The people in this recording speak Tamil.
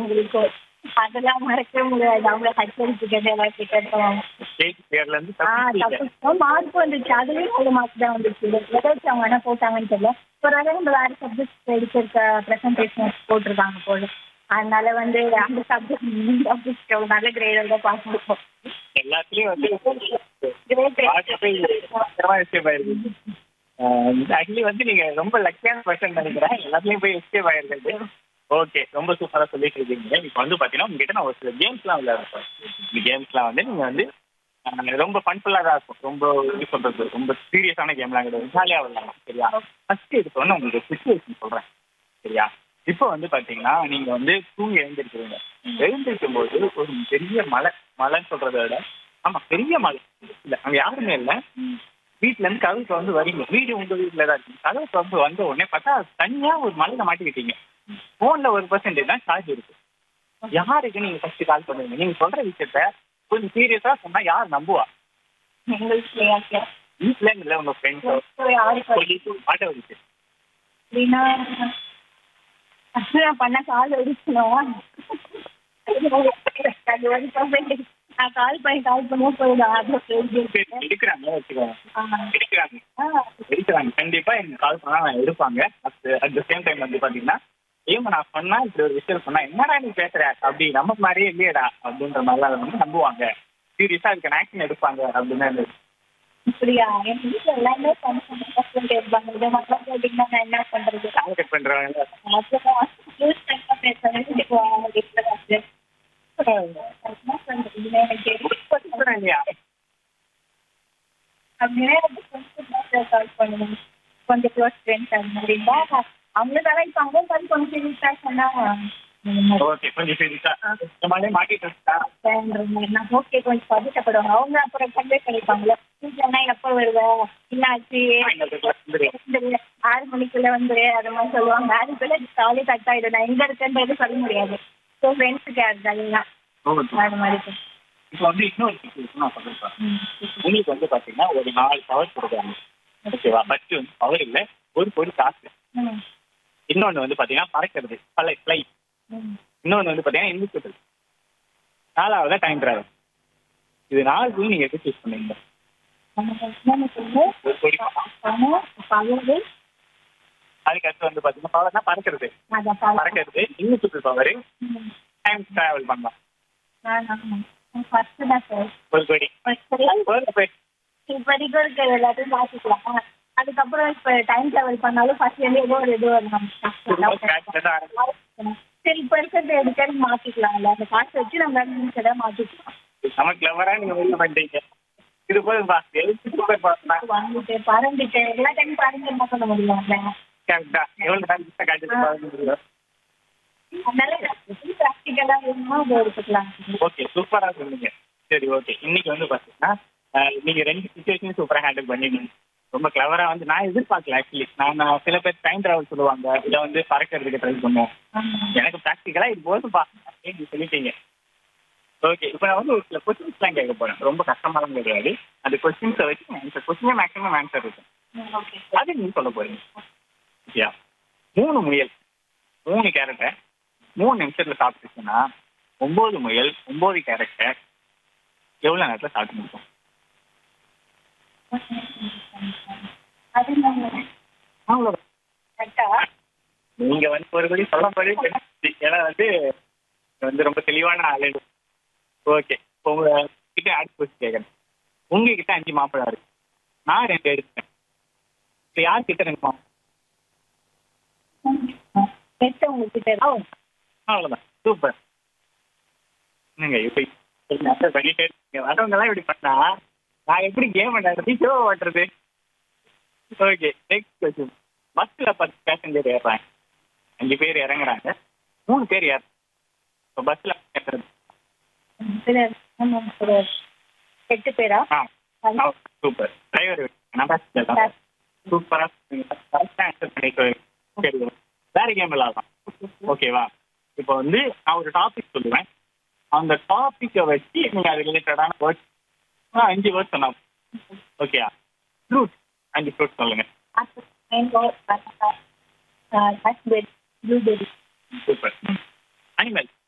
அவங்களுக்கு அதெல்லாம் மறக்கவே முடியாது அவங்க ஹச்சரிச்சுக்கிட்டு எல்லாம் கிட்டத்தட்ட ஸ்டேட் பேர்ல இருந்து ஆ தப்பிச்சீங்க. தப்பு மார்க் வந்துச்சு அதுலயும் நல்ல மார்க் தான் வந்துச்சு எதை வச்சு அவங்க என்ன போட்டாங்கன்னு தெரியல ஒரு வேலை நம்ம வேற சப்ஜெக்ட் எடுத்திருக்க ப்ரெசன்டேஷன் போட்டிருக்காங்க போல அதனால வந்து அந்த சப்ஜெக்ட் நல்ல கிரேட் தான் பாஸ் பண்ணுவோம் எல்லாத்துலயும் வந்து கிரேட் பார்க்கவே பயங்கரமா எஸ்கேப் ஆயிருக்கு ஆக்சுவலி வந்து நீங்க ரொம்ப லக்கியான பர்சன் நினைக்கிறேன் எல்லாத்துலயும் போய் எஸ்கேப் ஆயிருக்கிறது ஓகே ரொம்ப சூப்பரா சொல்லிட்டு இருக்கீங்க இப்போ வந்து பாத்தீங்கன்னா உங்ககிட்ட நான் ஒரு சில கேம்ஸ்லாம் விளையாடுறேன் இந்த கேம்ஸ்லாம் வந்து நீங்க வந்து அஹ், ரொம்ப ஃபன்ஃபுல்லா தான் இருக்கும் ரொம்ப எப்படி சொல்றது ரொம்ப சீரியஸான கேம்லாம் கிடையாது ஜாலியா விளையாடலாம் சரியா ஃபர்ஸ்ட் எடுத்தோன்னே உங்களுக்கு சுச்சுவேஷன் சொல்றேன் சரியா இப்போ வந்து பாத்தீங்கன்னா நீங்க வந்து தூங்கி எழுந்திருக்கிறீங்க எழுந்திருக்கும் போது ஒரு பெரிய மலை மலைன்னு சொல்றதை விட ஆமா பெரிய மலை இல்ல அங்க யாருமே இல்ல வீட்ல இருந்து கதவு திறந்து வரீங்க வீடு உங்க வீட்டுல தான் இருக்கு கதவு திறந்து வந்த உடனே பார்த்தா தனியா ஒரு மலையில மாட்டிக்கிட்டீங்க போன்ல ஒரு பர்சன்டேஜ் தான் சார்ஜ் இருக்கு யாருக்கு நீங்க ஃபர்ஸ்ட் கால் பண்ணுவீங்க நீங்க சொல்ற விஷயத்த கொஞ்சம் சீரியஸா சொன்னா யார் நம்புவா எங்களுக்கு வீட்ல இல்ல உங்க ஃப்ரெண்ட்ஸோ யாருக்கு சொல்லிட்டு ஆட்டோ இருக்கு அப்படின்னா நான் பண்ண கால் அடிக்கணும் அது வந்து perfect. நான் கால் பண்ணி கால் பண்ணுவோம் போயிடும் அது எடுக்கிறாங்க வச்சுக்கோங்க ஆ. எடுக்கிறாங்க ஆ. எடுக்கிறாங்க கண்டிப்பா எனக்கு கால் பண்ணா நான் எடுப்பாங்க அட் த சேம் டைம் வந்து பாத்தீங்கன்னா ஏமா நான் சொன்னா இப்படி ஒரு விஷயம் சொன்னா என்னடா நீ பேசுற அப்படி நம்ம மாதிரியே இல்லையடா அப்படின்ற மாதிரிலாம் அதை வந்து நம்புவாங்க சீரியஸா அதுக்கு ஆக்ஷன் எடுப்பாங்க அப்படின்னு இருந்தது. அப்படியா என் வீட்டுல எல்லாமே பண்ணி இருப்பாங்க இதை மட்டும் கேட்டீங்கன்னா நான் என்ன பண்றது கால் கட் பண்றவங்க அப்புறம் யூஸ் பண்ண பேசுறேன் வீட்டுக்கு வாங்க வீட்டுல வந்து என்ன பண்றது இது எனக்கு தெரியல. இல்லையா அப்படின்னா எனக்கு கொஞ்சம் கால் பண்ணுவேன் கொஞ்சம் க்ளோஸ் ஃப்ரெண்ட்ஸ் அந்த மாதிரி இருந்தா அவங்க தானே இப்போ அவங்க வந்து கொஞ்சம் சீரியஸாக சொன்னா இந்த மாதிரி ஓகே கொஞ்சம் சீரியஸா இந்த மாதிரி மாட்டிட்டு இருக்கா வேற மாதிரி நான் ஓகே கொஞ்சம் பதட்டப்படுவாங்க அவங்க அப்புறம் கன்வே பண்ணிப்பாங்களே வீட்டுலன்னா எப்போ வருவ என்னாச்சு வந்துரு, ஆறு மணிக்குள்ள வந்துரு அது மாதிரி சொல்லுவாங்க அதுக்குள்ள காலே கட் ஆயிடும் நான் எங்க இருக்கேன்றது சொல்ல முடியாது ஸோ ஃப்ரெண்ட்ஸுக்கு அது அதெல்லாம் அது மாதிரி இப்போ வந்து இன்னொரு situation நான் சொல்றேன் ம். உங்களுக்கு வந்து பாத்தீங்கன்னா ஒரு நாலு பவர் கொடுக்குறாங்க ஓகேவா ஃபர்ஸ்ட் வந்து பவர் இல்ல ஒரு பொருள் காசு ம். இன்னொன்னு வந்து பாத்தீங்கன்னா பறக்கிறது பல ஃபிளைட் ம். இன்னொன்னு வந்து பாத்தீங்கன்னா இன்விசிபிள் நாலாவது டைம் டிராவல் இது நாலுக்கும் நீங்க எது சூஸ் பண்ணீங்க நமக்கு என்னன்னு சொல்லு ஒரு பொடி பணம் பவரு அதுக்கு அடுத்து வந்து பாத்தீங்கன்னா பவர்னா பறக்கிறது அதான் பவர் பறக்கிறது இன்விசிபிள் பவர் ம். டைம் டிராவல் பண்ணலாம் நான் ஆமாம் ஃபர்ஸ்ட் தான் சார் ஒரு படி ஃபர்ஸ்ட் ஒரு படி இப்போதைக்கு இருக்க எல்லாத்தையும் மாற்றிக்கலாம் அதுக்கப்புறம் இப்போ டைம் ட்ராவல் பண்ணாலும் ஃபர்ஸ்ட் வந்து ஏதோ ஒரு இது வரும் சரி இப்போ இருக்கிறது எடுக்கன்னு மாற்றிக்கலாம்ல அந்த காசு வச்சு நம்ம நிமிஷம் மாற்றிக்கலாம் நம்ம கிளவரா நீங்க வெளில பண்ணிட்டீங்க இது போதும் பா எழுத்து சூப்பர் பாஸ்னா வந்துட்டு பறந்துட்டு எல்லா டைம் பறந்து என்ன பண்ண முடியும்ல கரெக்டா எவ்வளவு டைம் காட்டிட்டு பாருங்க அதனால ப்ராக்டிக்கலாக வேணுமோ அதை எடுத்துக்கலாம் ஓகே சூப்பரா சொன்னீங்க சரி ஓகே இன்னைக்கு வந்து பாத்தீங்கன்னா அஹ், நீங்க ரெண்டு சுச்சுவேஷன் சூப்பரா ஹேண்டில் பண்ணிருக்கீங்க ரொம்ப கிளவரா வந்து நான் எதிர்பார்க்கல ஆக்சுவலி நான் நான் சில பேர் டைம் டிராவல் சொல்லுவாங்க இல்ல வந்து பறக்கிறதுக்கு ட்ரை பண்ணுவோம் எனக்கு ப்ராக்டிக்கலா இது போதும்பா அப்படின்னு சொல்லிட்டீங்க ஓகே இப்போ நான் வந்து ஒரு சில கொஸ்டின்ஸ்லாம் கேட்க போறேன் ரொம்ப கஷ்டமாலாம் கிடையாது அந்த கொஸ்டின்ஸை வச்சு ஆன்சர் கொஸ்டினே மேக்ஸிமம் ஆன்சர் இருக்கும் ஓகே அது நீங்க சொல்ல போறீங்க ஓகேயா மூணு முயல் மூணு கேரட்டை மூணு நிமிஷத்துல சாப்பிட்டுச்சுன்னா ஒன்பது முயல் ஒன்பது கேரட்டை எவ்வளவு நேரத்துல சாப்பிட்டு முடிக்கும் அது நம்ம அவ்வளவுதான் கரெக்டா நீங்க வந்து ஒரு படி சொல்ல போறீ ஏன்னா வந்து நீங்க வந்து ரொம்ப தெளிவான ஆளு ஓகே உங்க கிட்ட அடுத்த கொஸ்டின் கேட்கறேன் உங்ககிட்ட அஞ்சு மாப்பிள்ளை இருக்கு நான் ரெண்டு எடுத்தேன் இப்போ யார் கிட்ட ரெண்டு மாப்பிள்ளை எட்டு உங்ககிட்ட இருக்கு அவ்வளவுதான் சூப்பர் என்னங்க இப்ப ஆன்சர் பண்ணிட்டே இருக்கீங்க வரவங்க எல்லாம் இப்படி பண்ணா நான் எப்படி கேம் விளையாடுறது ஷோ ஓட்டுறது ஓகே நெக்ஸ்ட் கொஸ்டின் பஸ்ல பத்து பேசஞ்சர் ஏறுறாங்க அஞ்சு பேர் இறங்குறாங்க மூணு பேர் ஏற இப்போ பஸ்ல ஏறுறது சிலர் ஆமா, சிலர் எட்டு பேரா ஆ சூப்பர் டிரைவர் நான் பேச சூப்பரா கரெக்டாக ஆன்சர் பண்ணிட்டு சரி வேற கேம் விளாடலாம் ஓகேவா இப்போ வந்து நான் ஒரு டாபிக் சொல்லுவேன் அந்த டாப்பிக்கை வச்சு நீங்க அது ரிலேட்டடான வேர்ட்ஸ் அஞ்சு வேர்ட்ஸ் சொன்னா ஓகேயா ஃப்ரூட் அஞ்சு ஃப்ரூட் சொல்லுங்க apple mango banana raspberry blueberry super animal